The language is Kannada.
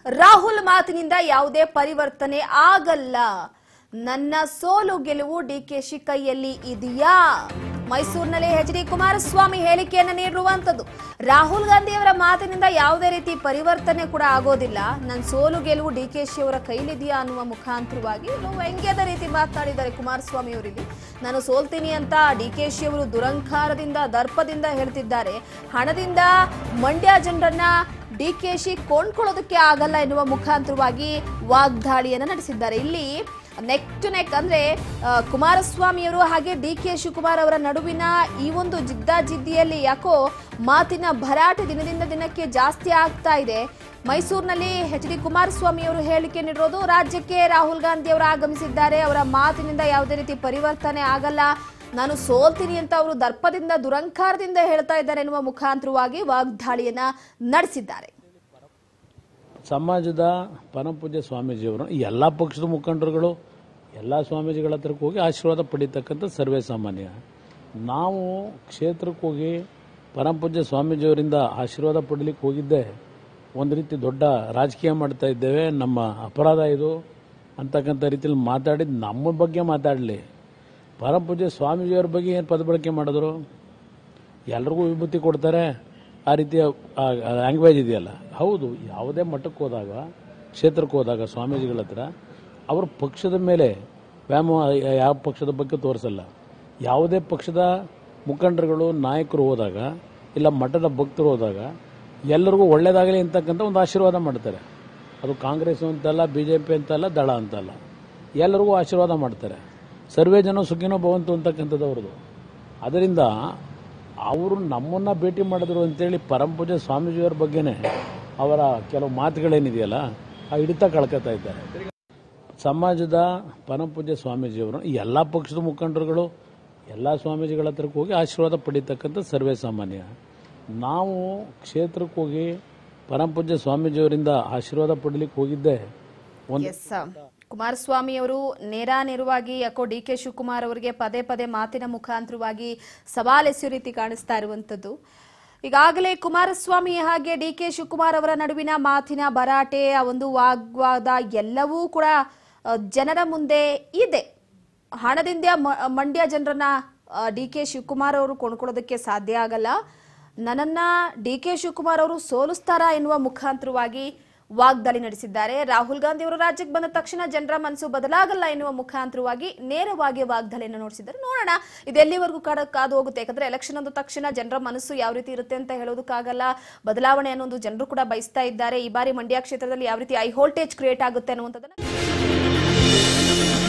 ರಾಹುಲ್ ಮಾತಿನಿಂದ ಯಾವುದೇ ಪರಿವರ್ತನೆ ಆಗಲ್ಲ ನನ್ನ ಸೋಲು ಗೆಲುವು ಡಿಕೆಶಿ ಕೈಯಲ್ಲಿ ಇದೆಯಾ ಮೈಸೂರಿನಲ್ಲಿ ಎಚ್ ಡಿ ಕುಮಾರಸ್ವಾಮಿ ಹೇಳಿಕೆಯನ್ನು ನೀಡಿರುವಂತದ್ದು ರಾಹುಲ್ ಗಾಂಧಿ ಅವರ ಮಾತಿನಿಂದ ಯಾವುದೇ ರೀತಿ ಪರಿವರ್ತನೆ ಕೂಡ ಆಗೋದಿಲ್ಲ ನನ್ನ ಸೋಲು ಗೆಲುವು ಡಿಕೆಶಿ ಅವರ ಕೈಲಿದೆಯಾ ಅನ್ನುವ ಮುಖಾಂತರವಾಗಿ ಇನ್ನು ವ್ಯಂಗ್ಯದ ರೀತಿ ಮಾತನಾಡಿದ್ದಾರೆ ಕುಮಾರಸ್ವಾಮಿ ಅವರಿಗೆ ನಾನು ಸೋಲ್ತೀನಿ ಅಂತ ಡಿಕೆಶಿ ಅವರು ದುರಂಕಾರದಿಂದ ದರ್ಪದಿಂದ ಹೇಳ್ತಿದ್ದಾರೆ ಹಣದಿಂದ ಮಂಡ್ಯ ಜನರನ್ನ ಡಿಕೆಶಿ ಕೊಂಡ್ಕೊಳ್ಳೋದಕ್ಕೆ ಆಗಲ್ಲ ಎನ್ನುವ ಮುಖಾಂತರವಾಗಿ ವಾಗ್ದಾಳಿಯನ್ನು ನಡೆಸಿದ್ದಾರೆ ಇಲ್ಲಿ ನೆಕ್ ಟು ನೆಕ್ ಅಂದ್ರೆ ಆ, ಕುಮಾರಸ್ವಾಮಿಯವರು ಹಾಗೆ ಡಿ ಕೆ ಶಿವಕುಮಾರ್ ಅವರ ನಡುವಿನ ಈ ಒಂದು ಜಿದ್ದಾಜಿದ್ದಿಯಲ್ಲಿ ಯಾಕೋ ಮಾತಿನ ಭರಾಟೆ ದಿನದಿಂದ ದಿನಕ್ಕೆ ಜಾಸ್ತಿ ಆಗ್ತಾ ಇದೆ ಮೈಸೂರಿನಲ್ಲಿ ಎಚ್ ಡಿ ಕುಮಾರಸ್ವಾಮಿ ಅವರು ಹೇಳಿಕೆ ನೀಡಿರೋದು ರಾಜ್ಯಕ್ಕೆ ರಾಹುಲ್ ಗಾಂಧಿ ಅವರು ಆಗಮಿಸಿದ್ದಾರೆ ಅವರ ಮಾತಿನಿಂದ ಯಾವುದೇ ರೀತಿ ಪರಿವರ್ತನೆ ಆಗಲ್ಲ ನಾನು ಸೋಲ್ತೀನಿ ಅಂತ ಅವರು ದರ್ಪದಿಂದ ದುರಂಕಾರದಿಂದ ಹೇಳ್ತಾ ಇದ್ದಾರೆ ಎನ್ನುವ ಮುಖಾಂತರವಾಗಿ ವಾಗ್ದಾಳಿಯನ್ನ ನಡೆಸಿದ್ದಾರೆ ಸಮಾಜದ ಪರಮಪೂಜ್ಯ ಸ್ವಾಮೀಜಿಯವರು ಎಲ್ಲ ಪಕ್ಷದ ಮುಖಂಡರುಗಳು ಎಲ್ಲ ಸ್ವಾಮೀಜಿಗಳ ಹತ್ರಕ್ಕೆ ಹೋಗಿ ಆಶೀರ್ವಾದ ಪಡೀತಕ್ಕಂಥ ಸರ್ವೇ ಸಾಮಾನ್ಯ ನಾವು ಕ್ಷೇತ್ರಕ್ಕೆ ಹೋಗಿ ಪರಮಪೂಜ್ಯ ಸ್ವಾಮೀಜಿಯವರಿಂದ ಆಶೀರ್ವಾದ ಪಡಲಿಕ್ಕೆ ಹೋಗಿದ್ದೆ ಒಂದು ರೀತಿ ದೊಡ್ಡ ರಾಜಕೀಯ ಮಾಡ್ತಾ ಇದ್ದೇವೆ ನಮ್ಮ ಅಪರಾಧ ಇದು ಅಂತಕ್ಕಂಥ ರೀತಿಯಲ್ಲಿ ಮಾತಾಡಿದ ನಮ್ಮ ಬಗ್ಗೆ ಮಾತಾಡಲಿ ಪರಮಪೂಜ್ಯ ಸ್ವಾಮೀಜಿಯವ್ರ ಬಗ್ಗೆ ಏನು ಪದ ಬಳಕೆ ಮಾಡಿದ್ರು ಎಲ್ರಿಗೂ ವಿಭೂತಿ ಕೊಡ್ತಾರೆ ಆ ರೀತಿಯ ಲ್ಯಾಂಗ್ವೇಜ್ ಇದೆಯಲ್ಲ ಹೌದು ಯಾವುದೇ ಮಠಕ್ಕೆ ಹೋದಾಗ ಕ್ಷೇತ್ರಕ್ಕೆ ಹೋದಾಗ ಸ್ವಾಮೀಜಿಗಳ ಹತ್ರ ಅವ್ರ ಪಕ್ಷದ ಮೇಲೆ ವ್ಯಾಮ ಯಾವ ಪಕ್ಷದ ಬಗ್ಗೆ ತೋರಿಸಲ್ಲ ಯಾವುದೇ ಪಕ್ಷದ ಮುಖಂಡರುಗಳು ನಾಯಕರು ಹೋದಾಗ ಇಲ್ಲ ಮಠದ ಭಕ್ತರು ಹೋದಾಗ ಎಲ್ಲರಿಗೂ ಒಳ್ಳೇದಾಗಲಿ ಅಂತಕ್ಕಂಥ ಒಂದು ಆಶೀರ್ವಾದ ಮಾಡ್ತಾರೆ ಅದು ಕಾಂಗ್ರೆಸ್ ಅಂತಲ್ಲ ಬಿ ಜೆ ಪಿ ಅಂತಲ್ಲ ದಳ ಅಂತಲ್ಲ ಎಲ್ಲರಿಗೂ ಆಶೀರ್ವಾದ ಮಾಡ್ತಾರೆ ಸರ್ವೇ ಜನ ಸುಖಿನೋ ಭವಂತು ಅಂತಕ್ಕಂಥದ್ದು ಅವ್ರದ್ದು ಅದರಿಂದ ಅವರು ನಮ್ಮನ್ನ ಭೇಟಿ ಮಾಡಿದ್ರು ಅಂತೇಳಿ ಪರಮಪೂಜೆ ಸ್ವಾಮೀಜಿಯವರ ಬಗ್ಗೆನೇ ಅವರ ಕೆಲವು ಮಾತುಗಳೇನಿದೆಯಲ್ಲ ಆ ಹಿಡಿತ ಕಳ್ಕೊತಾ ಇದ್ದಾರೆ ಸಮಾಜದ ಪರಮಪೂಜ್ಯ ಸ್ವಾಮೀಜಿಯವರು ಎಲ್ಲ ಪಕ್ಷದ ಮುಖಂಡರುಗಳು ಎಲ್ಲ ಸ್ವಾಮೀಜಿಗಳ ಹತ್ರಕ್ಕೆ ಹೋಗಿ ಆಶೀರ್ವಾದ ಪಡೀತಕ್ಕಂಥ ಸರ್ವೇ ಸಾಮಾನ್ಯ ನಾವು ಕ್ಷೇತ್ರಕ್ಕೆ ಹೋಗಿ ಪರಮಪೂಜ್ಯ ಸ್ವಾಮೀಜಿಯವರಿಂದ ಆಶೀರ್ವಾದ ಪಡಲಿಕ್ಕೆ ಹೋಗಿದ್ದೆ ಒಂದು ಎಸ್ ಕುಮಾರಸ್ವಾಮಿ ಅವರು ನೇರ ನೇರವಾಗಿ ಯಾಕೋ ಡಿ ಕೆ ಶಿವಕುಮಾರ್ ಅವರಿಗೆ ಪದೇ ಪದೇ ಮಾತಿನ ಮುಖಾಂತರವಾಗಿ ಸವಾಲೆಸೆಯೋ ರೀತಿ ಕಾಣಿಸ್ತಾ ಇರುವಂತದ್ದು ಈಗಾಗಲೇ ಕುಮಾರಸ್ವಾಮಿ ಹಾಗೆ ಡಿ ಕೆ ಶಿವಕುಮಾರ್ ಅವರ ನಡುವಿನ ಮಾತಿನ ಭರಾಟೆ ಆ ಒಂದು ವಾಗ್ವಾದ ಎಲ್ಲವೂ ಕೂಡ ಆ, ಜನರ ಮುಂದೆ ಇದೆ ಹಣದಿಂದ ಮ- ಮಂಡ್ಯ ಜನರನ್ನ ಡಿ ಕೆ ಶಿವಕುಮಾರ್ ಅವರು ಕೊಂಡ್ಕೊಳ್ಳೋದಕ್ಕೆ ಸಾಧ್ಯ ಆಗಲ್ಲ ನನ್ನನ್ನ ಡಿ ಕೆ ಶಿವಕುಮಾರ್ ಅವರು ಸೋಲಿಸ್ತಾರಾ ಎನ್ನುವ ಮುಖಾಂತರವಾಗಿ ವಾಗ್ದಾಳಿ ನಡೆಸಿದ್ದಾರೆ ರಾಹುಲ್ ಗಾಂಧಿ ಅವರು ರಾಜ್ಯಕ್ಕೆ ಬಂದ ತಕ್ಷಣ ಜನರ ಮನಸ್ಸು ಬದಲಾಗಲ್ಲ ಎನ್ನುವ ಮುಖಾಂತರವಾಗಿ ನೇರವಾಗಿ ವಾಗ್ದಾಳಿಯನ್ನು ನೋಡಿಸಿದ್ದಾರೆ ನೋಡೋಣ ಇದು ಎಲ್ಲಿವರೆಗೂ ಕಾಡ ಕಾದು ಹೋಗುತ್ತೆ ಯಾಕಂದ್ರೆ ಎಲೆಕ್ಷನ್ ಅಂದ ತಕ್ಷಣ ಜನರ ಮನಸ್ಸು ಯಾವ ರೀತಿ ಇರುತ್ತೆ ಅಂತ ಹೇಳೋದಕ್ಕಾಗಲ್ಲ ಬದಲಾವಣೆ ಅನ್ನೋದು ಜನರು ಕೂಡ ಬಯಸ್ತಾ ಇದ್ದಾರೆ ಈ ಬಾರಿ ಮಂಡ್ಯ ಕ್ಷೇತ್ರದಲ್ಲಿ ಯಾವ ರೀತಿ ಐ ವೋಲ್ಟೇಜ್ ಕ್ರಿಯೇಟ್ ಆಗುತ್ತೆ ಅನ್ನುವಂಥದ್ದನ್ನ